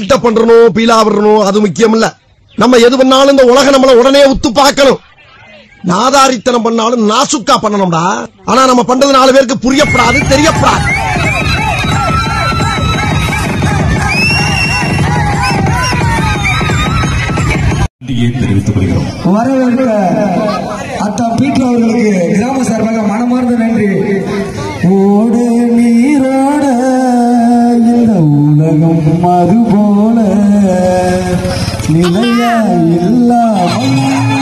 Build up பண்றணும் Beela விடணும் அது முக்கியம் இல்ல நம்ம எது பண்ணாலும் இந்த உலகம் நம்மள உடனே உத்து பார்க்கணும் நாதாரித்தனம் பண்ணாலும் நாசுக்கா பண்ணணும்டா ஆனா நம்ம பண்றது நாலு பேருக்கு புரியப்படாது தெரியப்படாது நன்றியை தெரிவித்துக் கொள்கிறோம் வரவேற்க அத்தா பீட்டர் அவர்களுக்கு கிராம சார்பாக மனமார்ந்த நன்றி ஓட நீரோட இந்த உலகம் அது போல நிலையா இல்லாமல்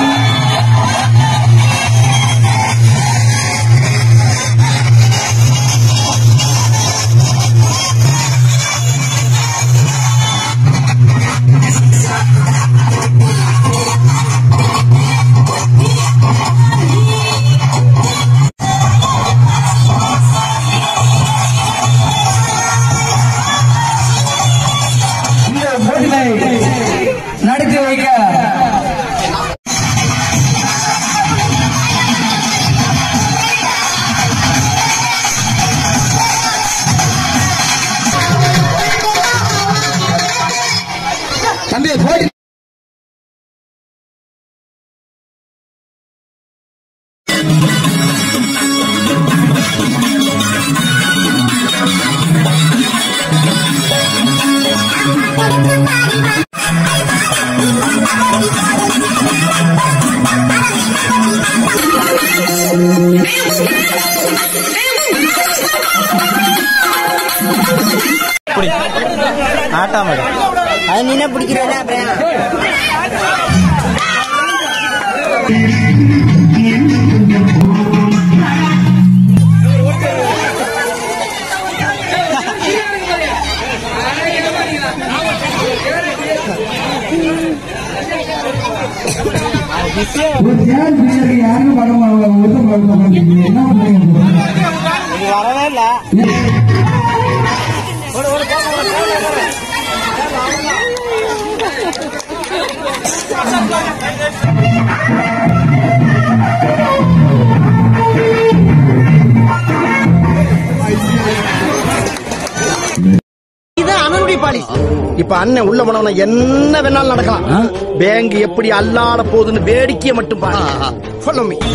இந்த போட்டினை நடத்தி வைக்க தம்பி போட்டி அது நீனே பிடிக்கிறதா அப்புறம் ஒரு சேர் பின்னாடி யாரும் படம் ஒருத்தம் பார்க்க மாட்டேங்குது என்ன பண்றீங்க வரவே இல்ல இது அண்ணனுடைய பாலிசி இப்ப அண்ணன் உள்ள போனவன என்ன வேணாலும் நடக்கலாம் பேங்க் எப்படி அல்லாட போகுதுன்னு வேடிக்கையை மட்டும் பாருங்க Follow me.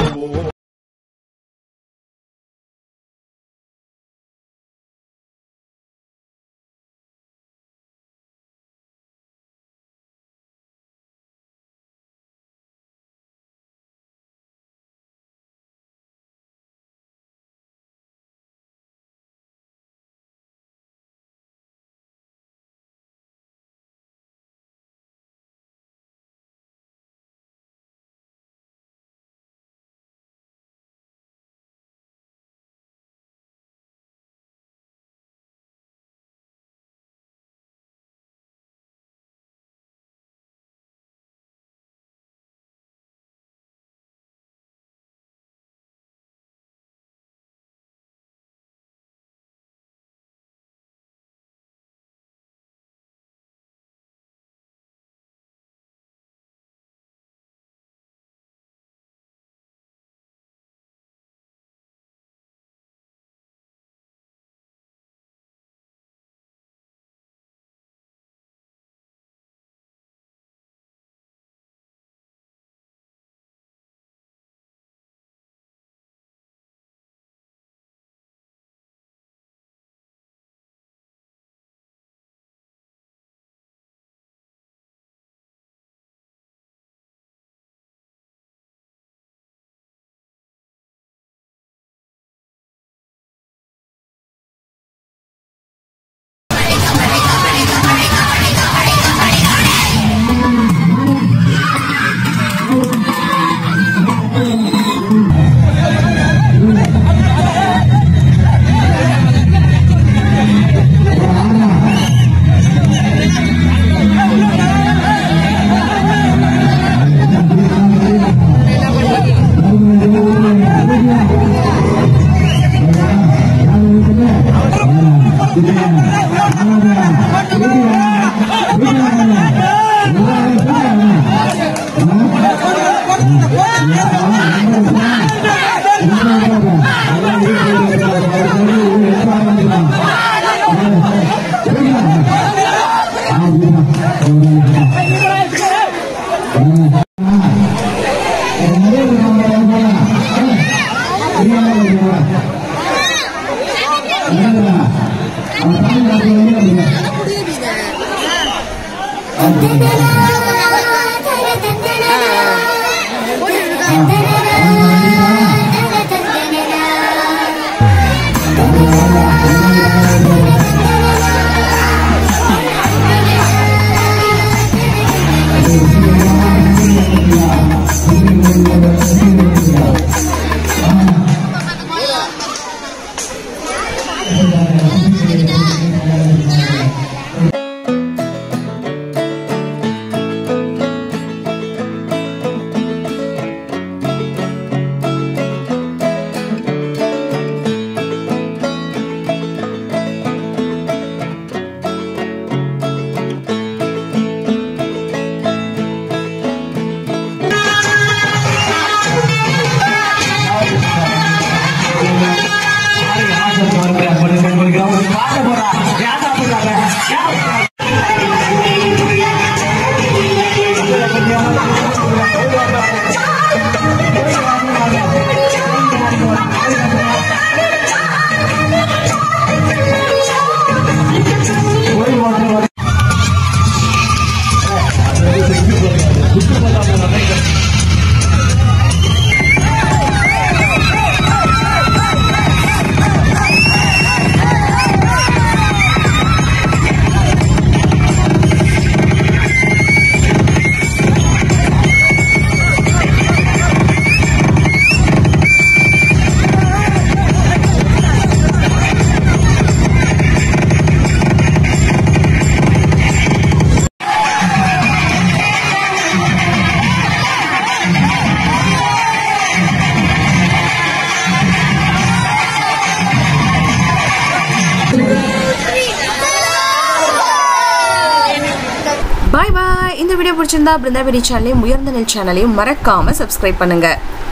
பாய் பாய் இந்த வீடியோ பிடிச்சிருந்தா பிருந்தாபெரி சேனலையும் உயர்ந்த நெல் சேனலையும் மறக்காம சப்ஸ்கிரைப் பண்ணுங்க